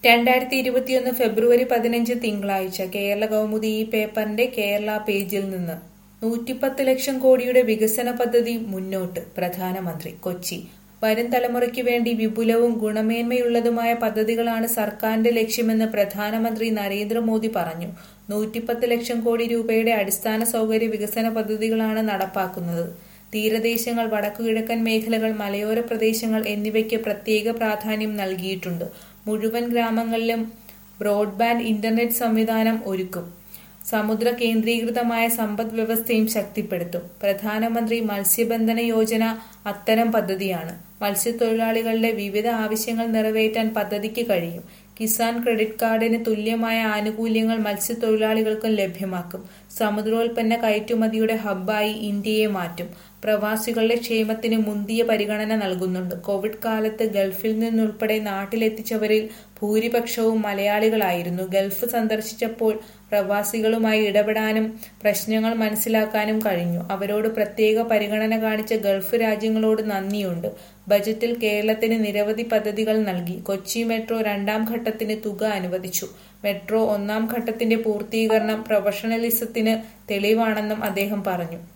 രണ്ടായിരത്തി ഇരുപത്തിയൊന്ന് ഫെബ്രുവരി പതിനഞ്ച് തിങ്കളാഴ്ച കേരള കൗമുദി ഈ പേപ്പറിന്റെ കേരള പേജിൽ നിന്ന് നൂറ്റിപ്പത്ത് ലക്ഷം കോടിയുടെ വികസന പദ്ധതി മുന്നോട്ട് പ്രധാനമന്ത്രി കൊച്ചി വരും തലമുറയ്ക്ക് വേണ്ടി വിപുലവും ഗുണമേന്മയുള്ളതുമായ പദ്ധതികളാണ് സർക്കാരിന്റെ ലക്ഷ്യമെന്ന് പ്രധാനമന്ത്രി നരേന്ദ്രമോദി പറഞ്ഞു നൂറ്റിപ്പത്ത് ലക്ഷം കോടി രൂപയുടെ അടിസ്ഥാന സൗകര്യ വികസന പദ്ധതികളാണ് നടപ്പാക്കുന്നത് തീരദേശങ്ങൾ വടക്കുകിഴക്കൻ മേഖലകൾ മലയോര പ്രദേശങ്ങൾ എന്നിവയ്ക്ക് പ്രത്യേക പ്രാധാന്യം നൽകിയിട്ടുണ്ട് മുഴുവൻ ഗ്രാമങ്ങളിലും ബ്രോഡ്ബാൻഡ് ഇന്റർനെറ്റ് സംവിധാനം ഒരുക്കും സമുദ്ര കേന്ദ്രീകൃതമായ സമ്പദ് വ്യവസ്ഥയും ശക്തിപ്പെടുത്തും പ്രധാനമന്ത്രി മത്സ്യബന്ധന യോജന അത്തരം പദ്ധതിയാണ് മത്സ്യത്തൊഴിലാളികളുടെ വിവിധ ആവശ്യങ്ങൾ നിറവേറ്റാൻ പദ്ധതിക്ക് കഴിയും കിസാൻ ക്രെഡിറ്റ് കാർഡിന് തുല്യമായ ആനുകൂല്യങ്ങൾ മത്സ്യത്തൊഴിലാളികൾക്കും ലഭ്യമാക്കും സമുദ്രോൽപ്പന്ന കയറ്റുമതിയുടെ ഹബ്ബായി ഇന്ത്യയെ മാറ്റും പ്രവാസികളുടെ ക്ഷേമത്തിന് മുന്തിയ പരിഗണന നൽകുന്നുണ്ട് കോവിഡ് കാലത്ത് ഗൾഫിൽ നിന്നുൾപ്പെടെ നാട്ടിലെത്തിച്ചവരിൽ ഭൂരിപക്ഷവും മലയാളികളായിരുന്നു ഗൾഫ് സന്ദർശിച്ചപ്പോൾ പ്രവാസികളുമായി ഇടപെടാനും പ്രശ്നങ്ങൾ മനസ്സിലാക്കാനും കഴിഞ്ഞു അവരോട് പ്രത്യേക പരിഗണന കാണിച്ച ഗൾഫ് രാജ്യങ്ങളോട് നന്ദിയുണ്ട് ബജറ്റിൽ കേരളത്തിന് നിരവധി പദ്ധതികൾ നൽകി കൊച്ചി മെട്രോ രണ്ടാം ഘട്ടത്തിന് തുക അനുവദിച്ചു മെട്രോ ഒന്നാം ഘട്ടത്തിന്റെ പൂർത്തീകരണം പ്രൊഫഷണലിസത്തിന് തെളിവാണെന്നും അദ്ദേഹം പറഞ്ഞു